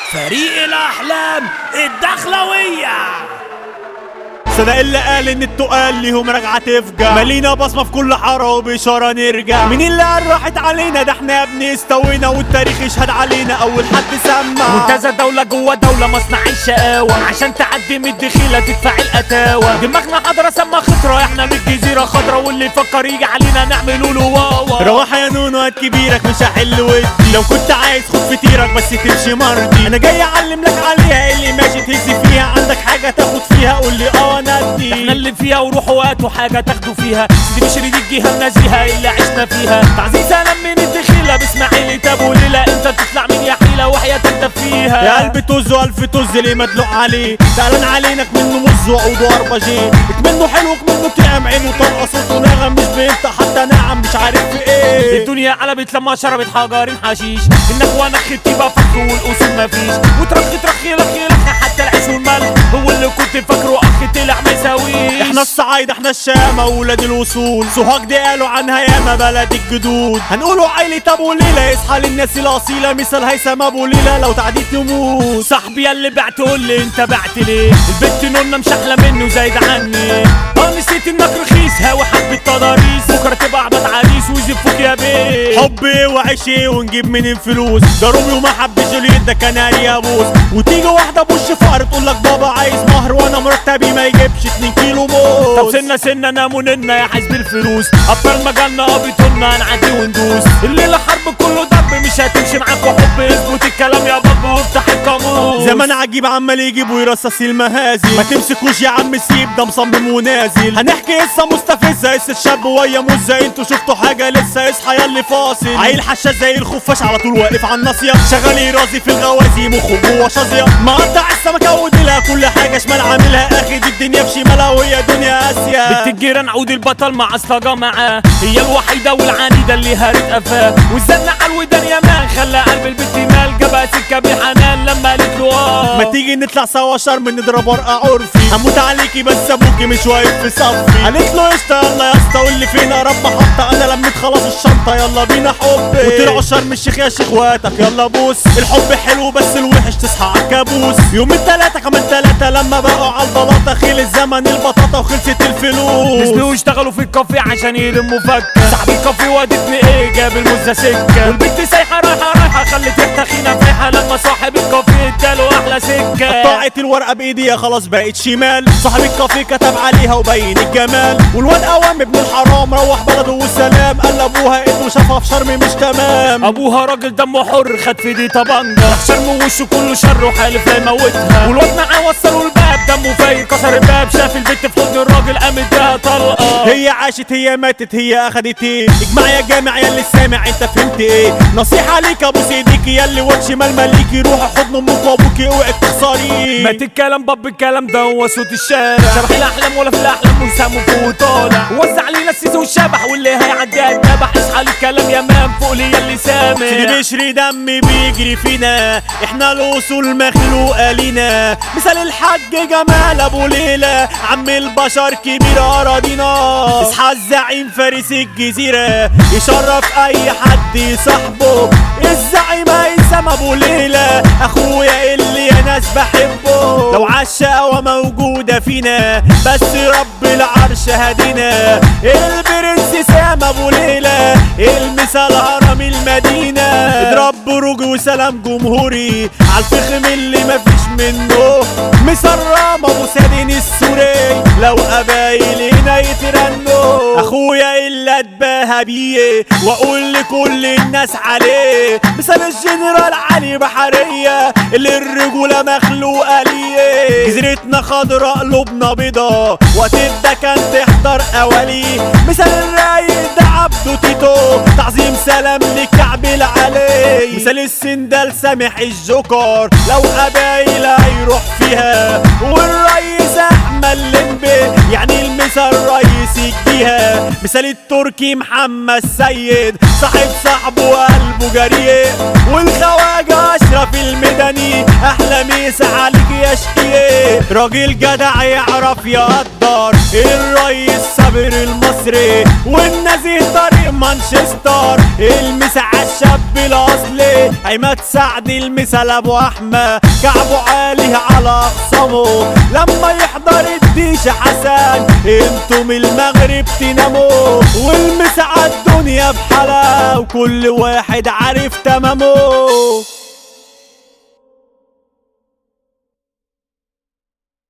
فريق الأحلام الدخلوية صدق اللي قال ان التقال ليهم راجعه تفجع مالينا بصمه في كل حاره وباشاره نرجع مين اللي قال راحت علينا ده احنا يا ابني استوينا والتاريخ يشهد علينا اول حد سمع منتزه دولة جوه دولة مصنع الشقاوة عشان تعدي من الدخيلة تدفع القتاوة دماغنا حضرة سما خطرة احنا من الجزيرة خضرة واللي يفكر يجي علينا نعمله له واوا روح يا نونو هات كبيرك مش هحل ودي لو كنت عايز خد فطيرك بس تمشي مرضي انا جاي اعلم لك عليها اللي ماشي تهز فيها عندك حاجه تاخد فيها قول لي اه انا ادي احنا اللي فيها وروحوا هاتوا حاجة تاخدوا فيها دي مش دي الجهة النزيهة اللي عشنا فيها تعزيز سلام من الدخيلة باسماعيل ابو ليلى انت تطلع من يا حيلة وحياتك انت فيها يا قلبي طز والف طز ليه مدلوق عليه تعلن علينك منه مز وعود واربع جي منه حلو منه طعم عينه طلقه صوته نغم مش بينطق حتى نعم مش عارف في ايه الدنيا قلبت لما شربت حجر حشيش انك وانا خدتي بقى فخر والاصول مفيش وترخي ترخي لخي لخي حتى العيش والملح هو اللي كنت فاكره اخ طلع ما يساويش احنا الصعايدة احنا الشامة ولاد الوصول سوهاج دي قالوا عنها ياما بلد الجدود هنقولوا عيلة ابو ليلى يصحى للناس الاصيلة مثل هيثم ابو ليلى لو تعديت نموت صاحبي اللي بعت قول لي انت بعت ليه البت نونا مش احلى منه زايد عني اه نسيت انك رخيص هاوي حبة تضاريس بكره تبقى عبد عريس ويزفوك يا بيه حب ايه وعيش ايه ونجيب منين فلوس ده روميو ما حب جوليت ده كناري يا بوس وتيجي واحدة بوش فقر تقول لك بابا عايز مهر وانا مرتبي ما يجيبش 2 كيلو موز طب سنة سنة ناموننا يا حزب الفلوس ابطال مجالنا ابيطولنا هنعدي وندوس الليلة حرب كله دب مش هتمشي معاك وحب اثبت الكلام يا بابا وافتح القاموس زمان عجيب عمال يجيب ويرصص المهازل ما تمسكوش يا عم سيب ده مصمم ونازل هنحكي قصه مستفزه قصه شاب ويا مزه انتوا شفتوا حاجه لسه اصحى ياللي فاصل عيل حشاش زي الخفاش على طول واقف على الناصيه شغال يرازي في الغوازي مخه جوه شظيه مقطع السمكه وديلها كل حاجه شمال عاملها اخد الدنيا في شمالها وهي دنيا اسيا بنت الجيران عود البطل مع اصلجة معاه هي الوحيدة والعنيدة اللي هارت قفاه والزنة على الودان يا مان خلى قلب البنت مال جابها سكة بالحنان لما قالت له اه ما تيجي نطلع سوا شرم نضرب ورقه عرفي هموت عليكي بس ابوكي مش واقف في صفي قالت له قشطه يلا يا اسطى واللي فينا رب حطه انا لميت خلاص الشنطه يلا بينا حب وطلعوا شرم الشيخ يا شيخ واتك يلا بوس الحب حلو بس الوحش تصحى على الكابوس يومين تلاتة كمان تلاتة لما بقوا على البلاطة خيل الزمن البطاطا وخلصت الفلوس نزلوا يشتغلوا في الكافي عشان يلموا فكة صاحبي الكافي ودتني ايه جاب المزة سكة والبنت سايحة رايحة رايحة خلت ريحتها خينة فايحة لما صاحب الكافي اداله احلى سكة قطعت الورقة بايديها خلاص بقت شمال صاحب الكافيه كتب عليها وبين الجمال والواد قوام ابن الحرام روح بلده والسلام قال لابوها انه شافها في شرم مش تمام ابوها راجل دمه حر خد في دي طبنجة راح شرم وشه كله شر وحالف لا يموتها والواد معاه وصلوا الباب دمه فاير كسر الباب شاف البنت في حضن الراجل قام اداها طلقة هي عاشت هي ماتت هي اخدت ايه اجمع يا جامع يا اللي سامع انت فهمت ايه نصيحة ليك ابوس ايديكي يا اللي واد شمال مليكي روح حضن امك وابوكي اوعي تخسري مات الكلام باب الكلام ده هو صوت الشارع شبح الاحلام ولا في الاحلام وسامه فوق وطالع وزع علينا السيس والشبح واللي هيعدي هيتنبح اصحى الكلام يا مان فوق لي اللي سامع سيدي بشري دم بيجري فينا احنا الاصول مخلوقه لينا مثال الحاج جمال ابو ليلى عم البشر كبير اراضينا اصحى الزعيم فارس الجزيره يشرف اي حد صاحبه الزعيم هيثم ابو ليلى اخويا اللي يا ناس بحبه لو عالشقوة موجودة فينا بس رب العرش هدينا البرنس سام ابو ليلى المثال هرم المدينة اضرب بروج وسلام جمهوري عالفخم اللي مفيش منه مسرم ابو سادين السوري لو قبايلنا يترنوا اخويا اللي اتباهى بيه واقول لكل الناس عليه مثال الجنرال علي بحرية اللي الرجولة مخلوقة ليه جزيرتنا خضراء قلوبنا بيضا وقت الدكن تحضر قوالي مثال الرايق ده عبده تيتو تعظيم سلام لكعب العلي مثال السندال سامح الجوكر لو قبايل هيروح فيها والرئيس احمد لمبي يعني المثال رئيس الجهة مثال التركي محمد سيد صاحب صاحبه وقلبه جريء والخواجة اشرف المدني احلى من الميس عليك يا شقيه راجل جدع يعرف يقدر الريس صابر المصري والنزيه طريق مانشستر المس عالشاب الاصلي عماد سعد المثل ابو احمد كعبه عالي على اخصامه لما يحضر الديش حسن انتم المغرب تناموا والمس عالدنيا بحلا وكل واحد عارف تمامه